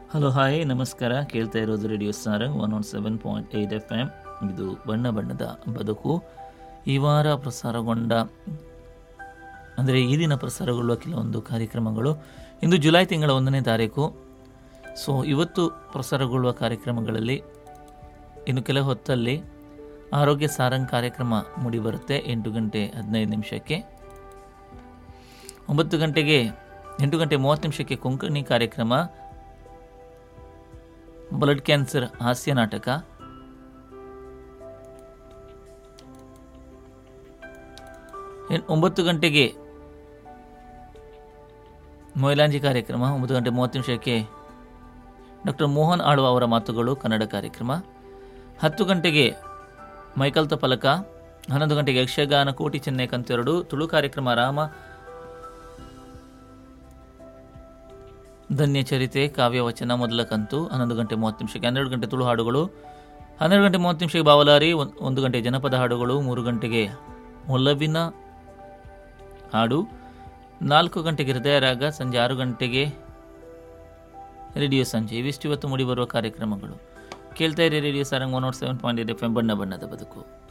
hello hi ನಮಸ್ಕಾರ ಕೇಳ್ತಾ ಇರೋದು radio Sarang one one seven point eight F M ಇದು ಬಣ್ಣ ಬಣ್ಣದ ಬದುಕು ಈ ವಾರ ಪ್ರಸಾರಗೊಂಡ ಅಂದರೆ ಈ ದಿನ ಪ್ರಸಾರಗೊಳ್ಳುವ ಕೆಲವೊಂದು ಕಾರ್ಯಕ್ರಮಗಳು ಇಂದು ಜುಲೈ ತಿಂಗಳ ಒಂದನೇ ತಾರೀಕು ಸೊ ಇವತ್ತು ಪ್ರಸಾರಗೊಳ್ಳುವ ಕಾರ್ಯಕ್ರಮಗಳಲ್ಲಿ ಇನ್ನು ಕೆಲ ಹೊತ್ತಲ್ಲಿ ಆರೋಗ್ಯ ಸಾರಂಗ್ ಕಾರ್ಯಕ್ರಮ ಮೂಡಿಬರುತ್ತೆ ಎಂಟು ಗಂಟೆ ಹದಿನೈದು ನಿಮಿಷಕ್ಕೆ ಒಂಬತ್ತು ಗಂಟೆಗೆ ಎಂಟು ಗಂಟೆ ಮೂವತ್ತು ನಿಮಿಷಕ್ಕೆ ಕೊಂಕಣಿ ಕಾರ್ಯಕ್ರಮ ಬ್ಲಡ್ ಕ್ಯಾನ್ಸರ್ ಹಾಸ್ಯ ನಾಟಕ ಎನ್- ಒಂಬತ್ತು ಗಂಟೆಗೆ ಮೊಯ್ಲಾಂಜಿ ಕಾರ್ಯಕ್ರಮ ಒಂಬತ್ತು ಗಂಟೆ ಮೂವತ್ತು ನಿಮಿಷಕ್ಕೆ ಡಾಕ್ಟರ್ ಮೋಹನ್ ಆಳ್ವ ಅವರ ಮಾತುಗಳು ಕನ್ನಡ ಕಾರ್ಯಕ್ರಮ ಹತ್ತು ಗಂಟೆಗೆ ಮೈಕಲ್ ತಪಲಕ ಹನ್ನೊಂದು ಗಂಟೆಗೆ ಯಕ್ಷಗಾನ ಕೋಟಿ ಚೆನ್ನೈ ಕಂತೆರಡು ತುಳು ಕಾರ್ಯಕ್ರಮ ರಾಮ ಧನ್ಯ ಚರಿತೆ ಕಾವ್ಯವಚನ ಮೊದಲ ಕಂತು ಹನ್ನೊಂದು ಗಂಟೆ ಮೂವತ್ತು ನಿಮಿಷಕ್ಕೆ ಹನ್ನೆರಡು ಗಂಟೆ ತುಳು ಹಾಡುಗಳು ಹನ್ನೆರಡು ಗಂಟೆ ಮೂವತ್ತು ನಿಮಿಷಕ್ಕೆ ಬಾವಲಾರಿ ಒಂದ್- ಒಂದು ಗಂಟೆ ಜನಪದ ಹಾಡುಗಳು ಮೂರು ಗಂಟೆಗೆ ಒಲವಿನ ಹಾಡು ನಾಲ್ಕು ಗಂಟೆಗೆ ಹೃದಯ ರಾಗ ಸಂಜೆ ಆರು ಗಂಟೆಗೆ ರೇಡಿಯೋ ಸಂಜೆ ಇವಿಷ್ಟು ಇವತ್ತು ಮೂಡಿಬರುವ ಕಾರ್ಯಕ್ರಮಗಳು ಕೇಳ್ತಾ ಇರಿ radio Sarang one naught seven point eight F M ಬಣ್ಣ ಬಣ್ಣದ ಬದುಕು